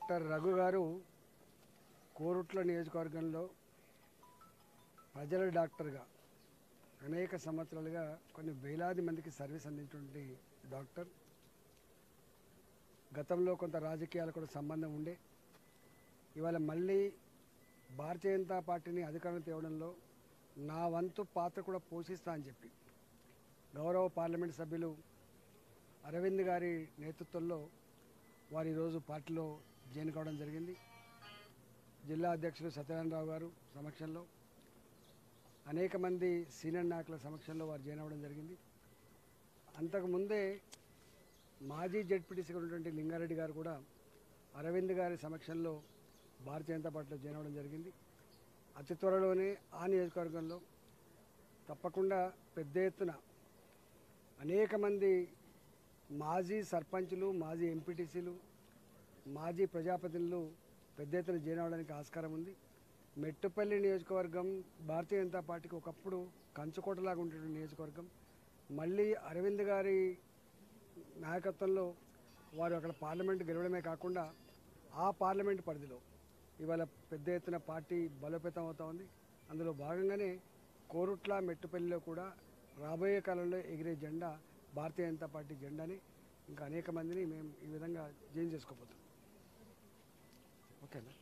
doctor Raghu గారు కోరుట్ల నియోజకవర్గంలో ప్రజల డాక్టర్గా అనేక సంవత్సరాలుగా కొన్ని వేలాది మందికి సర్వీస్ అందించినటువంటి డాక్టర్ గతంలో కొంత రాజకీయాలు కూడా సంబంధం ఉండే ఇవాళ మళ్ళీ భారతీయ జనతా పార్టీని అధికారం తేవడంలో నా వంతు పాత్ర కూడా పోషిస్తా అని చెప్పి గౌరవ పార్లమెంట్ సభ్యులు అరవింద్ గారి నేతృత్వంలో వారు ఈరోజు పార్టీలో జాయిన్ కావడం జరిగింది జిల్లా అధ్యక్షులు సత్యనారాయణరావు గారు సమక్షంలో అనేక మంది సీనియర్ నాయకుల సమక్షంలో వారు జాయిన్ అవ్వడం జరిగింది అంతకుముందే మాజీ జడ్పీటీసీగా ఉన్నటువంటి లింగారెడ్డి గారు కూడా అరవింద్ గారి సమక్షంలో భారతీయ జనతా పార్టీలో జాయిన్ అవ్వడం జరిగింది అతి త్వరలోనే ఆ నియోజకవర్గంలో తప్పకుండా పెద్ద ఎత్తున అనేక మంది మాజీ సర్పంచులు మాజీ ఎంపీటీసీలు మాజీ ప్రజాప్రతినిధులు పెద్ద ఎత్తున జాయిన్ అవడానికి ఆస్కారం ఉంది మెట్టుపల్లి నియోజకవర్గం భారతీయ జనతా పార్టీకి ఒకప్పుడు కంచుకోటలాగా ఉండేటువంటి నియోజకవర్గం మళ్ళీ అరవింద్ గారి నాయకత్వంలో వారు అక్కడ పార్లమెంట్ గెలవడమే కాకుండా ఆ పార్లమెంట్ పరిధిలో ఇవాళ పెద్ద ఎత్తున పార్టీ బలోపేతం అవుతా ఉంది అందులో భాగంగానే కోరుట్ల మెట్టుపల్లిలో కూడా రాబోయే కాలంలో ఎగిరే జెండా భారతీయ జనతా పార్టీ జెండాని ఇంకా అనేక మందిని మేము ఈ విధంగా జైన్ చేసుకోబోతున్నాం ఓకేనా